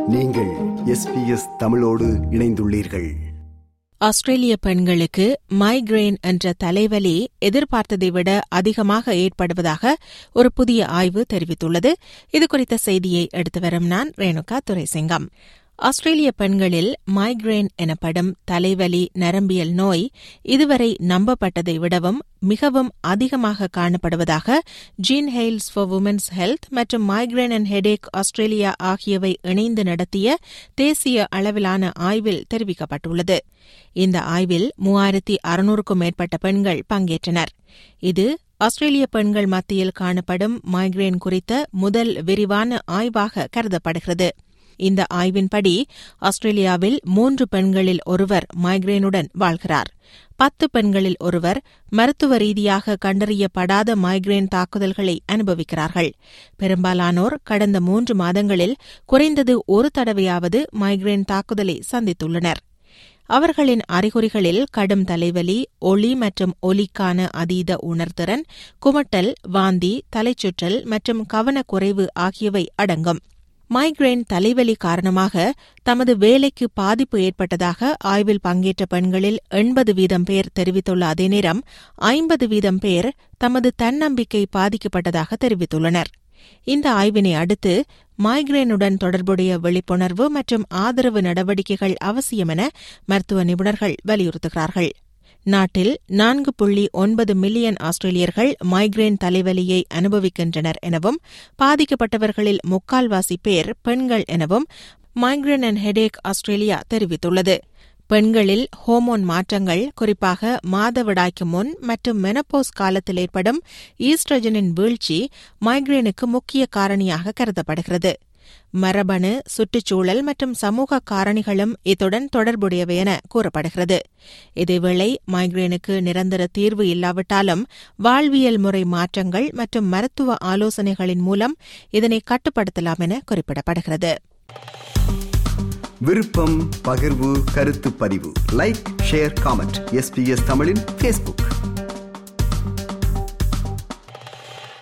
நீங்கள் எஸ்பிஎஸ் தமிழோடு இணைந்துள்ளீர்கள் ஆஸ்திரேலிய பெண்களுக்கு மைக்ரேன் என்ற தலைவலி எதிர்பார்த்ததை விட அதிகமாக ஏற்படுவதாக ஒரு புதிய ஆய்வு தெரிவித்துள்ளது இதுகுறித்த செய்தியை எடுத்து வரும் நான் ரேணுகா துரைசிங்கம் ஆஸ்திரேலிய பெண்களில் மைக்ரேன் எனப்படும் தலைவலி நரம்பியல் நோய் இதுவரை நம்பப்பட்டதை விடவும் மிகவும் அதிகமாக காணப்படுவதாக Jean Hailes for women's health மற்றும் மைக்ரேன் அண்ட் ஹெடேக் ஆஸ்திரேலியா ஆகியவை இணைந்து நடத்திய தேசிய அளவிலான ஆய்வில் தெரிவிக்கப்பட்டுள்ளது இந்த ஆய்வில் மூவாயிரத்தி அறுநூறுக்கும் மேற்பட்ட பெண்கள் பங்கேற்றனர் இது ஆஸ்திரேலிய பெண்கள் மத்தியில் காணப்படும் மைக்ரேன் குறித்த முதல் விரிவான ஆய்வாக கருதப்படுகிறது இந்த ஆய்வின்படி ஆஸ்திரேலியாவில் மூன்று பெண்களில் ஒருவர் மைக்ரேனுடன் வாழ்கிறார் பத்து பெண்களில் ஒருவர் மருத்துவ ரீதியாக கண்டறியப்படாத மைக்ரேன் தாக்குதல்களை அனுபவிக்கிறார்கள் பெரும்பாலானோர் கடந்த மூன்று மாதங்களில் குறைந்தது ஒரு தடவையாவது மைக்ரேன் தாக்குதலை சந்தித்துள்ளனர் அவர்களின் அறிகுறிகளில் கடும் தலைவலி ஒளி மற்றும் ஒலிக்கான அதீத உணர்திறன் குமட்டல் வாந்தி தலைச்சுற்றல் மற்றும் கவனக்குறைவு ஆகியவை அடங்கும் மைக்ரேன் தலைவலி காரணமாக தமது வேலைக்கு பாதிப்பு ஏற்பட்டதாக ஆய்வில் பங்கேற்ற பெண்களில் எண்பது வீதம் பேர் தெரிவித்துள்ள அதே நேரம் ஐம்பது வீதம் பேர் தமது தன்னம்பிக்கை பாதிக்கப்பட்டதாக தெரிவித்துள்ளனர் இந்த ஆய்வினை அடுத்து மைக்ரேனுடன் தொடர்புடைய விழிப்புணர்வு மற்றும் ஆதரவு நடவடிக்கைகள் அவசியம் என மருத்துவ நிபுணர்கள் வலியுறுத்துகிறார்கள் நாட்டில் நான்கு புள்ளி ஒன்பது மில்லியன் ஆஸ்திரேலியர்கள் மைக்ரேன் தலைவலியை அனுபவிக்கின்றனர் எனவும் பாதிக்கப்பட்டவர்களில் முக்கால்வாசி பேர் பெண்கள் எனவும் மைக்ரேன் அண்ட் ஹெடேக் ஆஸ்திரேலியா தெரிவித்துள்ளது பெண்களில் ஹோமோன் மாற்றங்கள் குறிப்பாக மாதவிடாய்க்கு முன் மற்றும் மெனப்போஸ் காலத்தில் ஏற்படும் ஈஸ்ட்ரஜனின் வீழ்ச்சி மைக்ரேனுக்கு முக்கிய காரணியாக கருதப்படுகிறது மரபணு சுற்றுச்சூழல் மற்றும் சமூக காரணிகளும் இத்துடன் தொடர்புடையவை என கூறப்படுகிறது இதேவேளை மைக்ரேனுக்கு நிரந்தர தீர்வு இல்லாவிட்டாலும் வாழ்வியல் முறை மாற்றங்கள் மற்றும் மருத்துவ ஆலோசனைகளின் மூலம் இதனை கட்டுப்படுத்தலாம் என குறிப்பிடப்படுகிறது விருப்பம் பகிர்வு கருத்து பதிவு லைக் ஷேர் காமெண்ட் எஸ்பிஎஸ் தமிழின் ஃபேஸ்புக்